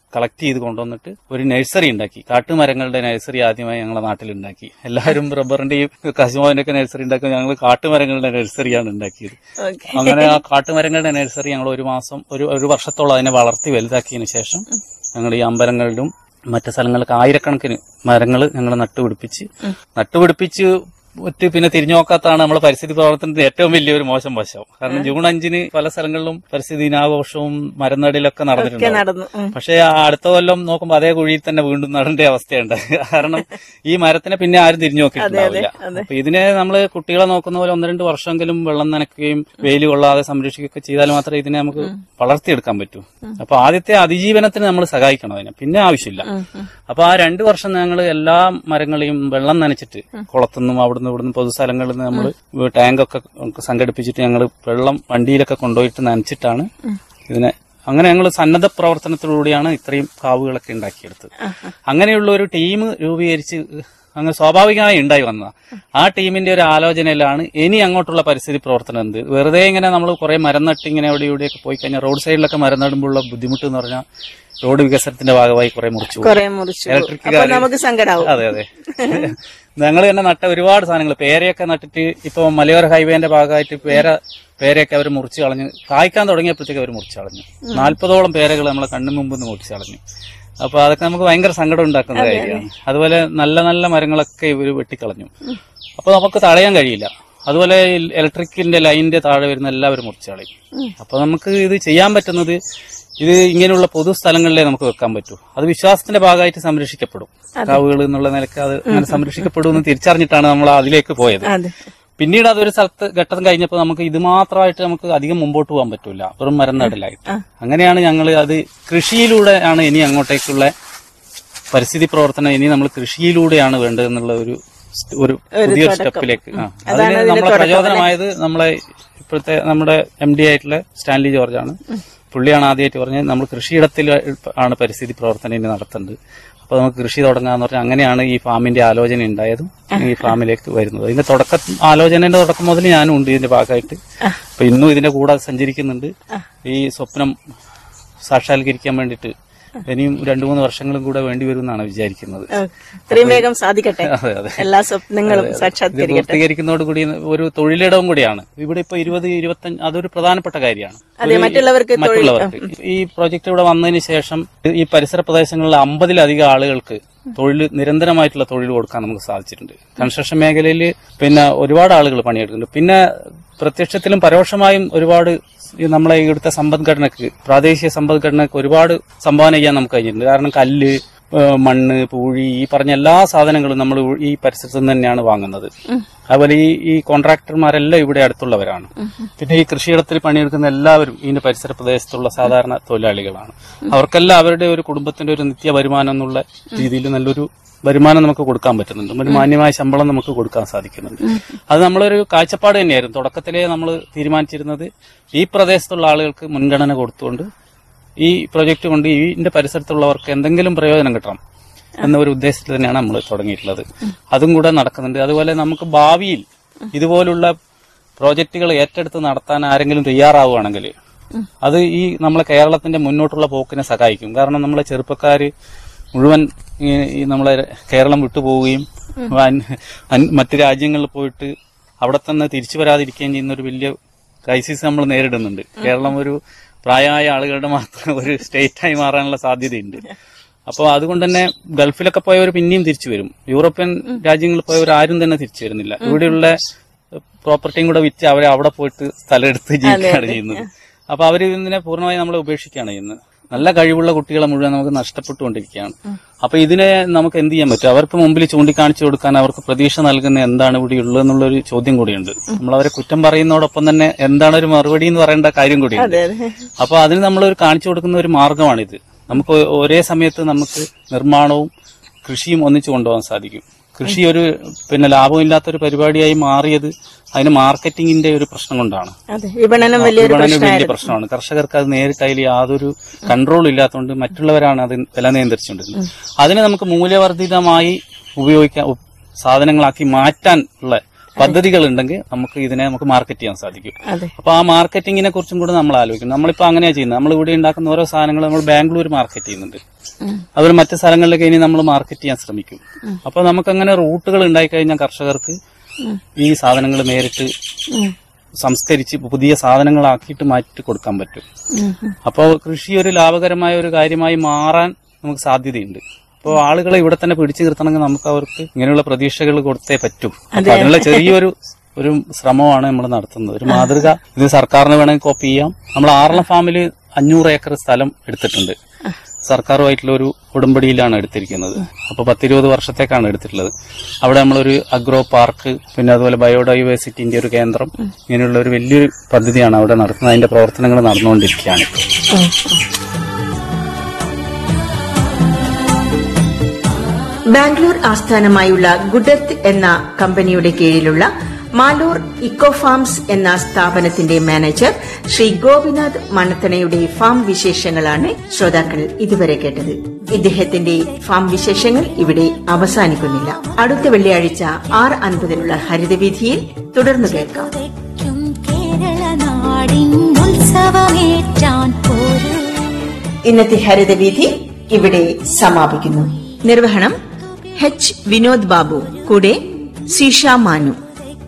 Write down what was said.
Collect ചെയ്ത് കൊണ്ടുവന്നിട്ട് ഒരു നഴ്സറി ഉണ്ടാക്കി കാട്ടുമരങ്ങളുടെ നഴ്സറി ആദ്യമായി ഞങ്ങളുടെ നാട്ടിൽ ഉണ്ടാക്കി എല്ലാവരും റബ്ബറിന്റെയും കശുമാവിന്റെ ഒക്കെ നഴ്സറി ഉണ്ടാക്കി ഞങ്ങൾ കാട്ടുമരങ്ങളുടെ നഴ്സറിയാണ് ഉണ്ടാക്കിയത് ഓക്കെ അങ്ങനെ ആ കാട്ടുമരങ്ങളുടെ നഴ്സറി ഞങ്ങൾ ഒരു മാസം ഒരു ഒരു വർഷത്തോളം അതിനെ വളർത്തി വലുതാക്കിയതിനു ശേഷം ഞങ്ങൾ ഈ അമ്പലങ്ങളിലും മറ്റു സ്ഥലങ്ങളിലൊക്കെ ആയിരക്കണക്കിന് മരങ്ങൾ ഞങ്ങൾ നട്ടുപിടിപ്പിച്ച് നട്ടുപിടിപ്പിച്ച് ഒറ്റ പിന്നെ തിരിഞ്ഞു നോക്കാത്താണ് നമ്മളെ പരിസ്ഥിതി പ്രവർത്തനത്തിന്റെ ഏറ്റവും വലിയൊരു മോശം വശം കാരണം ജൂൺ അഞ്ചിന് പല സ്ഥലങ്ങളിലും പരിസ്ഥിതി ദിനാഘോഷവും മരനടിലൊക്കെ ഒക്കെ നടന്നിട്ടുണ്ട് നടന്നു ഉം. പക്ഷേ ആ അടുത്ത കൊല്ലം നോക്കുമ്പോൾ അതേ കുഴിയിൽ തന്നെ വീണ്ടും നടേണ്ട അവസ്ഥയുണ്ട് കാരണം ഈ മരത്തിനെ പിന്നെ ആരും തിരിഞ്ഞു നോക്കിയിട്ടുണ്ടാവില്ല അതെ. അപ്പൊ ഇതിനെ നമ്മൾ കുട്ടികളെ നോക്കുന്ന പോലെ ഒന്ന് രണ്ട് വർഷമെങ്കിലും വെള്ളം നനയ്ക്കുകയും വെയിൽ കൊള്ളാതെ സംരക്ഷിക്കുകയൊക്കെ ചെയ്താൽ മാത്രമേ ഇതിനെ നമുക്ക് വളർത്തിയെടുക്കാൻ പറ്റൂ അപ്പൊ ആദ്യത്തെ അതിജീവനത്തിന് നമ്മൾ സഹായിക്കണം അതിനെ പിന്നെ ആവശ്യമില്ല അപ്പൊ ആ രണ്ടു വർഷം ഞങ്ങൾ എല്ലാ മരങ്ങളെയും വെള്ളം നനച്ചിട്ട് കുളത്തുനിന്നും അവിടുന്ന് ഇവിടുന്ന് പൊതുസ്ഥലങ്ങളിൽ നിന്ന് നമ്മൾ ടാങ്കൊക്കെ സംഘടിപ്പിച്ചിട്ട് ഞങ്ങൾ വെള്ളം വണ്ടിയിലൊക്കെ കൊണ്ടുപോയിട്ട് നനച്ചിട്ടാണ് ഇതിനെ അങ്ങനെ ഞങ്ങൾ സന്നദ്ധ പ്രവർത്തനത്തിലൂടെയാണ് ഇത്രയും കാവുകളൊക്കെ ഉണ്ടാക്കിയെടുത്തത് അങ്ങനെയുള്ള ഒരു ടീം രൂപീകരിച്ച് അങ്ങ് സ്വാഭാവികമായി ഉണ്ടായി വന്നതാ ആ ടീമിന്റെ ഒരു ആലോചനയിലാണ് ഇനി അങ്ങോട്ടുള്ള പരിസ്ഥിതി പ്രവർത്തനം എന്ത് വെറുതെ ഇങ്ങനെ നമ്മൾ കുറെ മരം നട്ട് ഇങ്ങനെ അവിടെ ഇവിടെയൊക്കെ പോയി കഴിഞ്ഞാൽ റോഡ് സൈഡിലൊക്കെ മരം നടുമ്പോഴുള്ള ബുദ്ധിമുട്ട് എന്ന് പറഞ്ഞാൽ റോഡ് വികസനത്തിന്റെ ഭാഗമായി കുറെ മുറിച്ചു പോകും. കൊറേ മുറിച്ചു പോകും. ഇലക്ട്രിക് അപ്പൊ കാര്യം- നമുക്ക് സങ്കടാവും അതെ അതെ ഞങ്ങൾ തന്നെ നട്ട ഒരുപാട് സാധനങ്ങൾ പേരയൊക്കെ നട്ടിട്ട് ഇപ്പൊ മലയോര ഹൈവേന്റെ ഭാഗമായിട്ട് പേര പേരയൊക്കെ അവർ മുറിച്ച് കളഞ്ഞ് കായ്ക്കാൻ തുടങ്ങിയപ്പോഴത്തേക്ക് അവർ മുറിച്ച് കളഞ്ഞു നാൽപ്പതോളം പേരകൾ നമ്മളെ കണ്ണു മുമ്പ് നിന്ന് മുറിച്ച് കളഞ്ഞു അപ്പൊ അതൊക്കെ നമുക്ക് ഭയങ്കര സങ്കടം ഉണ്ടാക്കുന്ന കാര്യമാണ് അതുപോലെ നല്ല നല്ല മരങ്ങളൊക്കെ ഇവർ വെട്ടിക്കളഞ്ഞു അപ്പൊ നമുക്ക് തടയാൻ കഴിയില്ല അതുപോലെ ഇലക്ട്രിക്കിന്റെ ലൈനിന്റെ താഴെ വരുന്ന എല്ലാവരും മുറിച്ച് കളയും അപ്പൊ നമുക്ക് ഇത് ചെയ്യാൻ പറ്റുന്നത് ഇത് ഇങ്ങനെയുള്ള പൊതു സ്ഥലങ്ങളിലേ നമുക്ക് വെക്കാൻ പറ്റൂ അത് വിശ്വാസത്തിന്റെ ഭാഗമായിട്ട് സംരക്ഷിക്കപ്പെടും കാവുകൾ എന്നുള്ള നിലക്ക് അത് അങ്ങനെ സംരക്ഷിക്കപ്പെടും എന്ന് തിരിച്ചറിഞ്ഞിട്ടാണ് നമ്മൾ അതിലേക്ക് പോയത് അതെ പിന്നീട് അതൊരു സ്ഥലത്ത് ഘട്ടം കഴിഞ്ഞപ്പോൾ നമുക്ക് ഇത് മാത്രമായിട്ട് നമുക്ക് അധികം മുമ്പോട്ട് പോകാൻ പറ്റൂല വെറും മരം നടലായിട്ട് അങ്ങനെയാണ് ഞങ്ങൾ അത് കൃഷിയിലൂടെയാണ് ഇനി അങ്ങോട്ടേക്കുള്ള പരിസ്ഥിതി പ്രവർത്തനം ഇനി നമ്മൾ കൃഷിയിലൂടെയാണ് വേണ്ടത് എന്നുള്ള ഒരു സ്റ്റ്- ഒരു പുതിയൊരു സ്റ്റെപ്പിലേക്ക് ആ. അതിന് നമ്മളെ പ്രചോദനമായത് നമ്മളെ ഇപ്പോഴത്തെ നമ്മുടെ എം ഡി ആയിട്ടുള്ള സ്റ്റാൻലി ജോർജ് ആണ് പുള്ളിയാണ് ആദ്യമായിട്ട് പറഞ്ഞത് നമ്മൾ കൃഷിയിടത്തിൽ ആണ് പരിസ്ഥിതി പ്രവർത്തനം ഇനി നടത്തേണ്ടത് അപ്പൊ നമുക്ക് കൃഷി തുടങ്ങാന്ന് പറഞ്ഞാൽ അങ്ങനെയാണ് ഈ ഫാമിന്റെ ആലോചന ഉണ്ടായതും ഈ ഫാമിലേക്ക് വരുന്നത് ഇതിന്റെ തുടക്ക ആലോചനയുടെ തുടക്കം മുതൽ ഞാനും ഉണ്ട് ഇതിന്റെ ഭാഗമായിട്ട് അപ്പൊ ഇന്നും ഇതിന്റെ കൂടെ സഞ്ചരിക്കുന്നുണ്ട് ഈ സ്വപ്നം സാക്ഷാത്കരിക്കാൻ വേണ്ടിയിട്ട് ഇനിയും രണ്ടു മൂന്ന് വർഷങ്ങളും കൂടെ വേണ്ടി വരും എന്നാണ് വിചാരിക്കുന്നത് ഓക്കെ. ഇത്രയും വേഗം സാധിക്കട്ടെ അതെ അതെ എല്ലാ സ്വപ്നങ്ങളും ഇത് സാക്ഷാത്കരിക്കട്ടെ പൂർത്തീകരിക്കുന്നതോട് കൂടി ഒരു തൊഴിലിടവും കൂടിയാണ് ഇവിടെ ഇപ്പൊ ഇരുപത് ഇരുപത്തഞ്ച് അതൊരു പ്രധാനപ്പെട്ട കാര്യമാണ് അതെ, ഒരു- മറ്റുള്ളവർക്ക് തൊഴിൽ- മറ്റുള്ളവർക്ക് ഈ പ്രോജക്റ്റ് ഇവിടെ വന്നതിന് ശേഷം ഈ പരിസര പ്രദേശങ്ങളിലെ അമ്പതിലധികം ആളുകൾക്ക് തൊഴിൽ നിരന്തരമായിട്ടുള്ള തൊഴിൽ കൊടുക്കാൻ നമുക്ക് സാധിച്ചിട്ടുണ്ട് കൺസ്ട്രക്ഷൻ മേഖലയിൽ പിന്നെ ഒരുപാട് ആളുകൾ പണിയെടുക്കുന്നുണ്ട് പിന്നെ പ്രത്യക്ഷത്തിലും പരോക്ഷമായും ഒരുപാട് ഈ നമ്മളെ ഇവിടുത്തെ സമ്പദ്ഘടനക്ക് പ്രാദേശിക സമ്പദ്ഘടനക്ക് ഒരുപാട് സംഭാവന ചെയ്യാൻ നമുക്ക് കഴിഞ്ഞിട്ടുണ്ട് കാരണം കല്ല് ഏഹ് മണ്ണ് പൂഴി ഈ പറഞ്ഞ എല്ലാ സാധനങ്ങളും നമ്മൾ ഈ പരിസരത്ത് നിന്ന് തന്നെയാണ് വാങ്ങുന്നത് അതുപോലെ ഈ ഈ കോൺട്രാക്ടർമാരെല്ലാം ഇവിടെ അടുത്തുള്ളവരാണ് പിന്നെ ഈ കൃഷിയിടത്തിൽ പണിയെടുക്കുന്ന എല്ലാവരും ഇതിന്റെ പരിസര പ്രദേശത്തുള്ള സാധാരണ തൊഴിലാളികളാണ് അവർക്കെല്ലാം അവരുടെ ഒരു കുടുംബത്തിന്റെ ഒരു നിത്യ വരുമാനം എന്നുള്ള രീതിയിൽ നല്ലൊരു വരുമാനം നമുക്ക് കൊടുക്കാൻ പറ്റുന്നുണ്ട് ഒരു മാന്യമായ ശമ്പളം നമുക്ക് കൊടുക്കാൻ സാധിക്കുന്നുണ്ട് അത് നമ്മളൊരു കാഴ്ചപ്പാട് തന്നെയായിരുന്നു തുടക്കത്തിലേ നമ്മൾ തീരുമാനിച്ചിരുന്നത് ഈ പ്രദേശത്തുള്ള ആളുകൾക്ക് മുൻഗണന കൊടുത്തുകൊണ്ട് ഈ പ്രൊജക്ട് കൊണ്ട് ഇതിന്റെ പരിസരത്തുള്ളവർക്ക് എന്തെങ്കിലും പ്രയോജനം കിട്ടണം എന്ന ഒരു ഉദ്ദേശത്തിൽ തന്നെയാണ് നമ്മൾ തുടങ്ങിയിട്ടുള്ളത് അതും കൂടെ നടക്കുന്നുണ്ട് അതുപോലെ നമുക്ക് ഭാവിയിൽ ഇതുപോലുള്ള പ്രോജക്റ്റുകൾ ഏറ്റെടുത്ത് നടത്താൻ ആരെങ്കിലും തയ്യാറാവുകയാണെങ്കിൽ അത് ഈ നമ്മളെ കേരളത്തിന്റെ മുന്നോട്ടുള്ള പോക്കിനെ സഹായിക്കും കാരണം നമ്മളെ ചെറുപ്പക്കാര് മുഴുവൻ ഈ ഈ നമ്മളെ കേരളം വിട്ടുപോവുകയും അൻ- അൻ- മറ്റു രാജ്യങ്ങളിൽ പോയിട്ട് അവിടെ തന്നെ തിരിച്ചു വരാതിരിക്കുകയും ചെയ്യുന്ന ഒരു വലിയ ക്രൈസിസ് നമ്മൾ നേരിടുന്നുണ്ട് കേരളം ഒരു പ്രായമായ ആളുകളുടെ മാത്രം ഒരു സ്റ്റേറ്റായി മാറാനുള്ള സാധ്യതയുണ്ട് അപ്പോൾ അതുകൊണ്ട് തന്നെ ഗൾഫിലൊക്കെ പോയവർ പിന്നെയും തിരിച്ചു വരും യൂറോപ്യൻ രാജ്യങ്ങളിൽ പോയവർ ആരും തന്നെ തിരിച്ചു വരുന്നില്ല ഇവിടെയുള്ള പ്രോപ്പർട്ടിയും കൂടെ വിറ്റ് അവരെ അവിടെ പോയിട്ട് സ്ഥലം എടുത്ത് ജീവിക്കുകയാണ് ചെയ്യുന്നത് അപ്പൊ അവർ ഇതിനെ പൂർണ്ണമായി നമ്മളെ ഉപേക്ഷിക്കുകയാണ് ചെയ്യുന്നത് നല്ല കഴിവുള്ള കുട്ടികളെ മുഴുവൻ നമുക്ക് നഷ്ടപ്പെട്ടുകൊണ്ടിരിക്കുകയാണ് അപ്പൊ ഇതിനെ നമുക്ക് എന്ത് ചെയ്യാൻ പറ്റും അവർക്ക് മുമ്പിൽ ചൂണ്ടിക്കാണിച്ചു കൊടുക്കാൻ അവർക്ക് പ്രതീക്ഷ നൽകുന്ന എന്താണ് ഇവിടെ ഉള്ളത് എന്നുള്ളൊരു ചോദ്യം കൂടിയുണ്ട് നമ്മൾ അവരെ കുറ്റം പറയുന്നതോടൊപ്പം തന്നെ എന്താണ് ഒരു മറുപടി എന്ന് പറയേണ്ട കാര്യം കൂടിയുണ്ട് അതെ അതെ അപ്പൊ അതിന് നമ്മൾ ഒരു കാണിച്ചു കൊടുക്കുന്ന ഒരു മാർഗമാണിത് നമുക്ക് ഒ- ഒരേ സമയത്ത് നമുക്ക് നിർമ്മാണവും കൃഷിയും ഒന്നിച്ചു കൊണ്ടുപോകാൻ സാധിക്കും കൃഷി ഒരു പിന്നെ ലാഭമില്ലാത്തൊരു പരിപാടിയായി മാറിയത് അതിന് മാർക്കറ്റിംഗിന്റെ ഒരു പ്രശ്നം കൊണ്ടാണ് അതെ വിപണനം വലിയൊരു വിപണനം വലിയ പ്രശ്നമായിരുന്നു പ്രശ്നമാണ് കർഷകർക്ക് അത് നേരിട്ട് അതിൽ യാതൊരു കൺട്രോൾ ഇല്ലാത്തതുകൊണ്ട് മറ്റുള്ളവരാണ് അത് വില നിയന്ത്രിച്ചുകൊണ്ടിരുന്നത് അതിനെ നമുക്ക് മൂല്യവർദ്ധിതമായി ഉപയോഗിക്കാൻ ഉ- സാധനങ്ങളാക്കി മാറ്റാൻ ഉള്ള പദ്ധതികൾ ഉണ്ടെങ്കിൽ നമുക്ക് ഇതിനെ നമുക്ക് മാർക്കറ്റ് ചെയ്യാൻ സാധിക്കും അതെ അപ്പൊ ആ മാർക്കറ്റിങ്ങിനെ കുറിച്ചും കൂടെ നമ്മൾ ആലോചിക്കണം നമ്മളിപ്പോ അങ്ങനെയാ ചെയ്യുന്നത് നമ്മൾ ഇവിടെ ഉണ്ടാക്കുന്ന ഓരോ സാധനങ്ങൾ നമ്മൾ ബാംഗ്ലൂർ മാർക്കറ്റ് ചെയ്യുന്നുണ്ട് ഉം. അതുപോലെ മറ്റു സ്ഥലങ്ങളിലേക്ക് ഇനി നമ്മൾ മാർക്കറ്റ് ചെയ്യാൻ ശ്രമിക്കും അപ്പൊ നമുക്ക് അങ്ങനെ റൂട്ടുകൾ ഉണ്ടായിക്കഴിഞ്ഞാൽ കർഷകർക്ക് ഉം. ഈ സാധനങ്ങൾ നേരിട്ട് ഉം. സംസ്കരിച്ച് പുതിയ സാധനങ്ങളാക്കിയിട്ട് മാറ്റി കൊടുക്കാൻ പറ്റും ഉം. ഉം. അപ്പോൾ കൃഷി ഒരു ലാഭകരമായ ഒരു കാര്യമായി മാറാൻ നമുക്ക് സാധ്യതയുണ്ട് അപ്പോൾ ആളുകളെ ഇവിടെ തന്നെ പിടിച്ചു നിർത്തണമെങ്കിൽ നമുക്ക് അവർക്ക് ഇങ്ങനെയുള്ള പ്രതീക്ഷകൾ കൊടുത്തേ പറ്റും അപ്പൊ അതിനുള്ള ചെറിയൊരു ഒരു ശ്രമമാണ് നമ്മൾ നടത്തുന്നത് ഒരു മാതൃക ഇത് സർക്കാരിന് വേണമെങ്കിൽ കോപ്പി ചെയ്യാം നമ്മൾ ആറളം ഫാമില് അഞ്ഞൂറ് ഏക്കർ സ്ഥലം എടുത്തിട്ടുണ്ട് സർക്കാരുമായിട്ടുള്ള ഒരു ഉടമ്പടിയിലാണ് എടുത്തിരിക്കുന്നത് അപ്പൊ പത്തിരുപത് വർഷത്തേക്കാണ് എടുത്തിട്ടുള്ളത് അവിടെ നമ്മളൊരു അഗ്രോ പാർക്ക് പിന്നെ അതുപോലെ ബയോഡൈവേഴ്സിറ്റിന്റെ ഒരു കേന്ദ്രം ഇങ്ങനെയുള്ള ഒരു വലിയൊരു പദ്ധതിയാണ് അവിടെ നടത്തുന്നത് അതിന്റെ പ്രവർത്തനങ്ങൾ നടന്നുകൊണ്ടിരിക്കുകയാണ് ഇപ്പോൾ ഉം. ബാംഗ്ലൂർ ആസ്ഥാനമായുള്ള ഗുഡത്ത് എന്ന കമ്പനിയുടെ കീഴിലുള്ള മാലൂർ ഇക്കോ ഫാംസ് എന്ന സ്ഥാപനത്തിന്റെ മാനേജർ ശ്രീ ഗോപിനാഥ് മണത്തണയുടെ ഫാം വിശേഷങ്ങളാണ് ശ്രോതാക്കൾ ഇതുവരെ കേട്ടത് ഇദ്ദേഹത്തിന്റെ ഫാം വിശേഷങ്ങൾ ഇവിടെ അവസാനിക്കുന്നില്ല അടുത്ത വെള്ളിയാഴ്ച ആറ് അൻപതിനുള്ള ഹരിതവീതിയിൽ തുടർന്ന് കേൾക്കാം ും കേരള നാടിൻ ഉത്സവമേറ്റാൻ പോരൂ ഇന്നത്തെ ഹരിതവീതി ഇവിടെ സമാപിക്കുന്നു നിർവഹണം എച്ച് വിനോദ് ബാബു കൂടെ സീഷ മാനു